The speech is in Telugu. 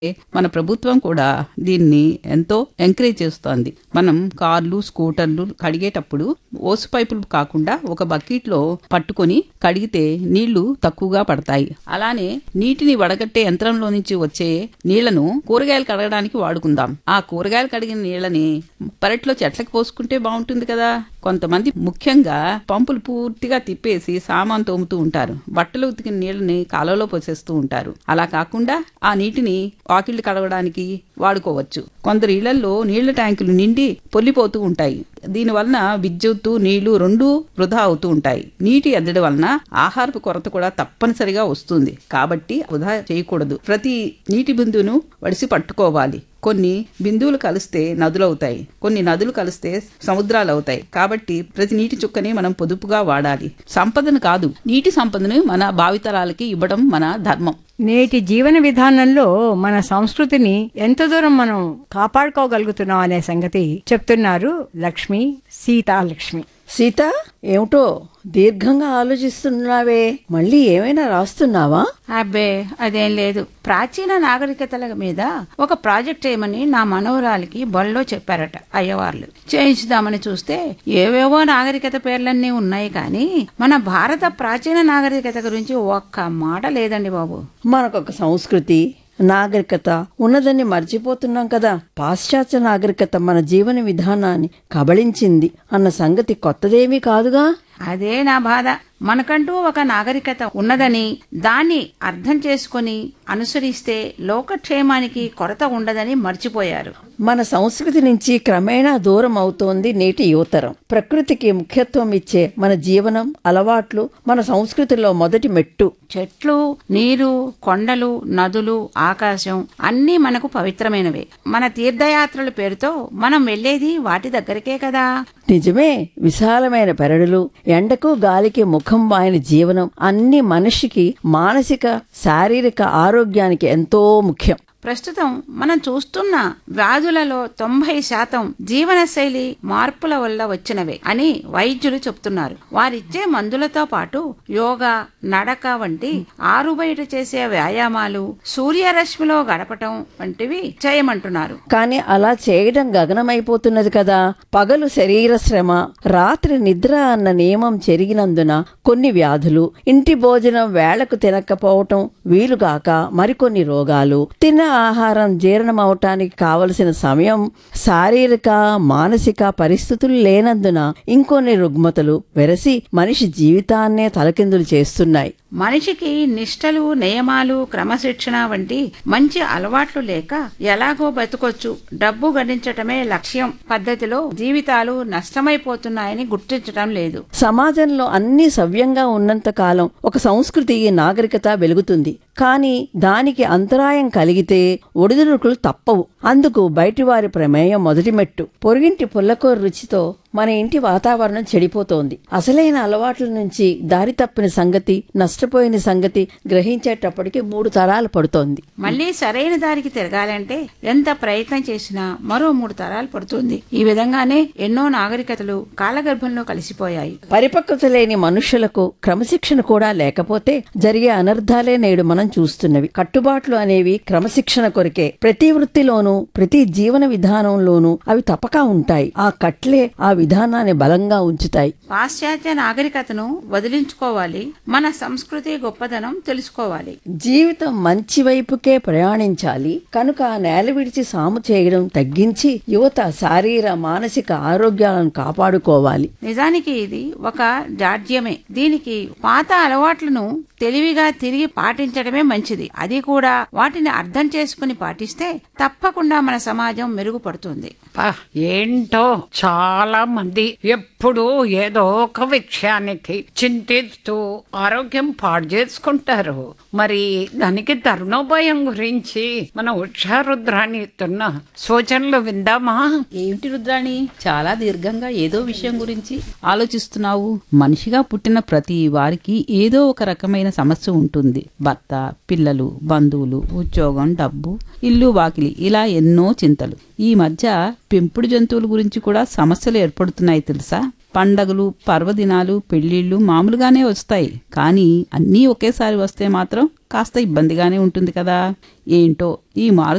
మన ప్రభుత్వం కూడా దీన్ని ఎంతో ఎంకరేజ్ చేస్తోంది మనం కార్లు స్కూటర్లు కడిగేటప్పుడు ఓసు పైపులు కాకుండా ఒక బకెట్లో పట్టుకొని కడిగితే నీళ్లు తక్కువగా పడతాయి అలానే నీటిని వడగట్టే యంత్రంలో నుంచి వచ్చే నీళ్లను కూరగాయలు కడగడానికి వాడుకుందాం ఆ కూరగాయలు కడిగిన నీళ్ళని పెరట్లో చెట్లకు పోసుకుంటే బాగుంటుంది కదా కొంతమంది ముఖ్యంగా పంపులు పూర్తిగా తిప్పేసి సామాన్ తోముతూ ఉంటారు బట్టలు ఉతికిన నీళ్ళని కాలువలో పోసేస్తూ ఉంటారు అలా కాకుండా ఆ నీటిని వాకిళ్లు కడగడానికి వాడుకోవచ్చు కొందరు ఇళ్లలో నీళ్ల ట్యాంకులు నిండి పొల్లిపోతూ ఉంటాయి దీని వలన విద్యుత్తు నీళ్లు రెండూ వృధా అవుతూ ఉంటాయి నీటి ఎద్దడి వలన ఆహారపు కొరత కూడా తప్పనిసరిగా వస్తుంది కాబట్టి వృధా చేయకూడదు ప్రతి నీటి బిందువును వడిసి పట్టుకోవాలి కొన్ని బిందువులు కలిస్తే నదులు అవుతాయి కొన్ని నదులు కలిస్తే సముద్రాలు అవుతాయి కాబట్టి ప్రతి నీటి చుక్కని మనం పొదుపుగా వాడాలి సంపదను కాదు నీటి సంపదను మన భావితరాలకి ఇవ్వడం మన ధర్మం నేటి జీవన విధానంలో మన సంస్కృతిని ఎంత దూరం మనం కాపాడుకోగలుగుతున్నాం అనే సంగతి చెప్తున్నారు లక్ష్మి సీతాలక్ష్మి సీత ఏమిటో దీర్ఘంగా ఆలోచిస్తున్నావే మళ్ళీ ఏమైనా రాస్తున్నావా అబ్బే అదేం లేదు ప్రాచీన నాగరికతల మీద ఒక ప్రాజెక్ట్ చేయమని నా మనవరాలికి బళ్ళో చెప్పారట అయ్యవార్లు చేయించుదామని చూస్తే ఏవేవో నాగరికత పేర్లన్నీ ఉన్నాయి కానీ మన భారత ప్రాచీన నాగరికత గురించి ఒక్క మాట లేదండి బాబు మనకొక సంస్కృతి నాగరికత ఉన్నదని మర్చిపోతున్నాం కదా పాశ్చాత్య నాగరికత మన జీవన విధానాన్ని కబళించింది అన్న సంగతి కొత్తదేమీ కాదుగా అదే నా బాధ మనకంటూ ఒక నాగరికత ఉన్నదని దాన్ని అర్థం చేసుకొని అనుసరిస్తే లోకక్షేమానికి కొరత ఉండదని మర్చిపోయారు మన సంస్కృతి నుంచి క్రమేణా దూరం అవుతోంది నేటి యువతరం ప్రకృతికి ముఖ్యత్వం ఇచ్చే మన జీవనం అలవాట్లు మన సంస్కృతిలో మొదటి మెట్టు చెట్లు నీరు కొండలు నదులు ఆకాశం అన్నీ మనకు పవిత్రమైనవే మన తీర్థయాత్రల పేరుతో మనం వెళ్లేది వాటి దగ్గరకే కదా నిజమే విశాలమైన పెరడులు ఎండకు గాలికి ముఖం వాయన జీవనం అన్ని మనిషికి మానసిక శారీరక ఆరోగ్యానికి ఎంతో ముఖ్యం ప్రస్తుతం మనం చూస్తున్న వ్యాధులలో తొంభై శాతం జీవనశైలి మార్పుల వల్ల వచ్చినవే అని వైద్యులు చెప్తున్నారు వారిచ్చే మందులతో పాటు యోగా నడక వంటి ఆరు బయట చేసే వ్యాయామాలు సూర్యరశ్మిలో గడపటం వంటివి చేయమంటున్నారు కానీ అలా చేయడం గగనమైపోతున్నది కదా పగలు శరీర శ్రమ రాత్రి నిద్ర అన్న నియమం చెరిగినందున కొన్ని వ్యాధులు ఇంటి భోజనం వేళకు తినకపోవటం వీలుగాక మరికొన్ని రోగాలు తిన్న ఆహారం జీర్ణమవటానికి కావలసిన సమయం శారీరక మానసిక పరిస్థితులు లేనందున ఇంకొన్ని రుగ్మతలు వెరసి మనిషి జీవితాన్నే తలకిందులు చేస్తున్నాయి మనిషికి నిష్టలు నియమాలు క్రమశిక్షణ వంటి మంచి అలవాట్లు లేక ఎలాగో బతుకొచ్చు డబ్బు గడించటమే లక్ష్యం పద్ధతిలో జీవితాలు నష్టమైపోతున్నాయని గుర్తించటం లేదు సమాజంలో అన్ని సవ్యంగా ఉన్నంత కాలం ఒక సంస్కృతి నాగరికత వెలుగుతుంది కానీ దానికి అంతరాయం కలిగితే ఒడిదుడుకులు తప్పవు అందుకు బయటివారి ప్రమేయం మొదటి మెట్టు పొరుగింటి పుల్లకూర రుచితో మన ఇంటి వాతావరణం చెడిపోతోంది అసలైన అలవాట్ల నుంచి దారి తప్పిన సంగతి నష్టపోయిన సంగతి గ్రహించేటప్పటికి మూడు తరాలు పడుతోంది మళ్ళీ సరైన దారికి తిరగాలంటే ఎంత ప్రయత్నం చేసినా మరో మూడు తరాలు పడుతుంది ఈ విధంగానే ఎన్నో నాగరికతలు కాలగర్భంలో కలిసిపోయాయి పరిపక్వత లేని మనుషులకు క్రమశిక్షణ కూడా లేకపోతే జరిగే అనర్థాలే నేడు మనం చూస్తున్నవి కట్టుబాట్లు అనేవి క్రమశిక్షణ కొరికే ప్రతి వృత్తిలోనూ ప్రతి జీవన విధానంలోనూ అవి తప్పక ఉంటాయి ఆ కట్లే ఆ విధానాన్ని బలంగా ఉంచుతాయి పాశ్చాత్య నాగరికతను వదిలించుకోవాలి మన సంస్కృతి గొప్పదనం తెలుసుకోవాలి జీవితం మంచి వైపుకే ప్రయాణించాలి కనుక నేల విడిచి సాము చేయడం తగ్గించి యువత శారీర మానసిక ఆరోగ్యాలను కాపాడుకోవాలి నిజానికి ఇది ఒక జాడ్యమే దీనికి పాత అలవాట్లను తెలివిగా తిరిగి పాటించడమే మంచిది అది కూడా వాటిని అర్థం చేసుకుని పాటిస్తే తప్పకుండా మన సమాజం మెరుగుపడుతుంది పా, ఏంటో చాలా మంది ఎప్పుడూ ఏదో ఒక విషయానికి చింతిస్తూ ఆరోగ్యం పాడు చేసుకుంటారు మరి దానికి తరుణోపాయం గురించి మన ఉషారుద్రాన్ని ఇస్తున్న సూచనలు విందామా ఏమిటి రుద్రాణి చాలా దీర్ఘంగా ఏదో విషయం గురించి ఆలోచిస్తున్నావు మనిషిగా పుట్టిన ప్రతి వారికి ఏదో ఒక రకమైన సమస్య ఉంటుంది భర్త పిల్లలు బంధువులు ఉద్యోగం డబ్బు ఇల్లు వాకిలి ఇలా ఎన్నో చింతలు ఈ మధ్య పెంపుడు జంతువుల గురించి కూడా సమస్యలు ఏర్పడుతున్నాయి తెలుసా పండగలు పర్వదినాలు పెళ్లిళ్ళు మామూలుగానే వస్తాయి కానీ అన్నీ ఒకేసారి వస్తే మాత్రం కాస్త ఇబ్బందిగానే ఉంటుంది కదా ఏంటో ఈ మారు